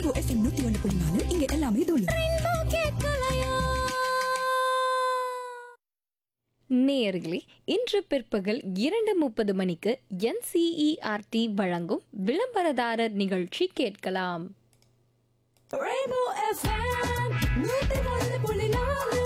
Rainbow FM நூத்தி ஒன்று புள்ளி நாலு இங்க எல்லாமே தோல்வி நேயர்களே இன்று பிற்பகல் இரண்டு முப்பது மணிக்கு என்சிஇஆர்டி வழங்கும் விளம்பரதாரர் நிகழ்ச்சி கேட்கலாம் ரெயின்போ எஃப்எம் நூத்தி ஒன்று புள்ளி நாலு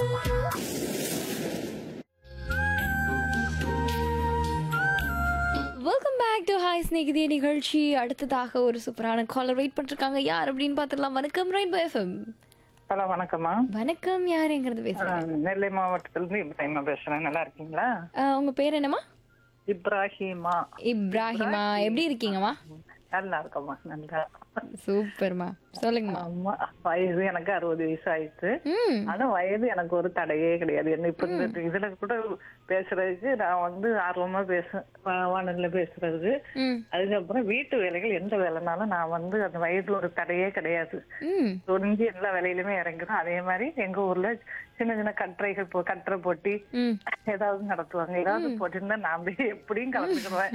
வெல்கம் பேக் டு ஹாய் ஸ்நேகிதிய நிகழ்ச்சி அடுத்ததாக ஒரு சூப்பரான காலர் வெயிட் பண்ணிருக்காங்க யார் அப்படின்னு பார்த்துடலாம் வணக்கம் ரெயின்போ எஃப்எம் ஹலோ வணக்கம்மா வணக்கம் யாருங்கிறது பேசுறேன் ஆஹ் நெல்லை மாவட்டத்திலிருந்து இப்ராஹிமா பேசுறேன் நல்லா இருக்கீங்களா அஹ், உங்க பேர் என்னம்மா இப்ராஹிமா இப்ராஹிமா எப்படி இருக்கீங்கம்மா நல்லா இருக்கம்மா நல்லா சூப்பர்மா சொல்லுங்கம்மா ஆமா வயது எனக்கு அறுபது வயசு ஆயிடுச்சு ம் ஆனா வயது எனக்கு ஒரு தடையே கிடையாது என்ன இப்ப இந்த இதுல கூட பேசுறதுக்கு நான் வந்து ஆர்வமா பேசுவேன் வா- வானொலியில பேசுறதுக்கு ம் அதுக்கப்புறம் வீட்டு வேலைகள் எந்த வேலைனாலும் நான் வந்து அந்த வயது ஒரு தடையே கிடையாது ம் துணிஞ்சு எல்லா வேலையிலுமே இறங்குறோம் அதே மாதிரி எங்க ஊர்ல சின்ன சின்ன கட்டுரைகள் போ கட்டுரை போட்டி ம் ஏதாவது நடத்துவாங்க ஏதாவது போட்டிருந்தா நான் போய் எப்படியும் கலந்துக்குவேன்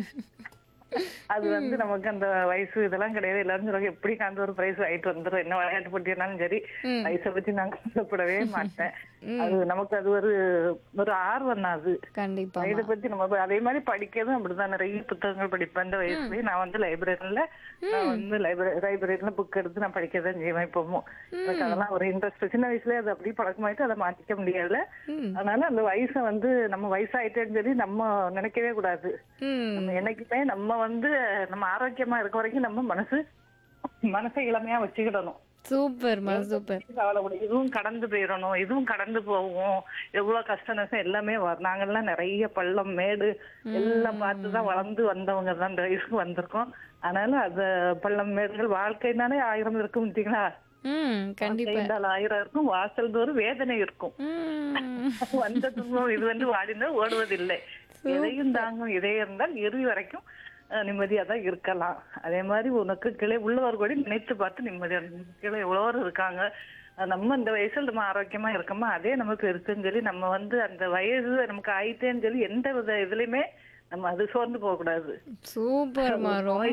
அது வந்து நமக்கு அந்த வயசு இதெல்லாம் கிடையாது எல்லாரும் சொல்லுவாங்க எப்படி கலந்து ஒரு பிரைஸ் வாங்கிட்டு வந்துடும் என்ன விளையாட்டு போட்டினாலும் சரி ம். வயசை பத்தி நான் கஷ்டப்படவே மாட்டேன் அது நமக்கு அது ஒரு ஒரு ஆர்வம் தான் அது கண்டிப்பா இதை பத்தி நம்ம ப- அதே மாதிரி படிக்கிறதும் அப்படிதான் நிறைய புத்தகங்கள் படிப்பேன் இந்த வயசுலயே நான் வந்து லைப்ரரியில நான் வந்து லைப்ரரி லைப்ரரியில புக் எடுத்து நான் படிக்கதான் செய்வேன் இப்பவும் எனக்கு அதெல்லாம் ஒரு இன்ட்ரெஸ்ட் சின்ன வயசுலயே அது அப்படியே பழக்கமாயிட்டு அதை மாத்திக்க முடியல ம் அதனால அந்த வயசை வந்து நம்ம வயசாயிட்டேன்னு சொல்லி நம்ம நினைக்கவே கூடாது ம் நம்ம என்னைக்குமே நம்ம வந்து நம்ம ஆரோக்கியமா இருக்க வரைக்கும் நம்ம மனசு மனசை இளமையா வச்சுக்கிடணும் சூப்பர்மா சூப்பர் கவலைப்பட இதுவும் கடந்து போயிடணும் இதுவும் கடந்து போகும் எவ்வளவு கஷ்ட நஷ்டம் எல்லாமே வரும் நாங்கெல்லாம் நிறைய பள்ளம் மேடு எல்லாம் பார்த்துதான் வளர்ந்து வந்தவங்க தான் இந்த வயசுக்கு வந்திருக்கோம் அதனால அந்த பள்ளம் மேடுகள் வாழ்க்கைனாலே ஆயிரம் இருக்கும் பார்த்தீங்களா ம் கண்டிப்பா வாழ்க்கையினால் ஆயிரம் இருக்கும் வாசல் தோறும் வேதனை இருக்கும் ம் வந்த துன்பம் இது வந்து வாடினால் ஓடுவதில்லை எதையும் தாங்கும் இதே இருந்தால் இறுதி வரைக்கும் அஹ், நிம்மதியா தான் இருக்கலாம் அதே மாதிரி உனக்கு கிளை உள்ளவர் கூட நினைத்து பார்த்து நிம்மதியா இருக்கணும். கிளை எவ்வளோ இருக்காங்க அஹ், நம்ம இந்த வயசுல நம்ம ஆரோக்கியமா இருக்கோமா அதே நமக்கு இருக்குன்னு சொல்லி நம்ம வந்து அந்த வயசு நமக்கு ஆயிட்டேன்னு சொல்லி எந்த வித இதுலயுமே நம்ம அது சோர்ந்து போக கூடாது சூப்பர்மா ரொம்ப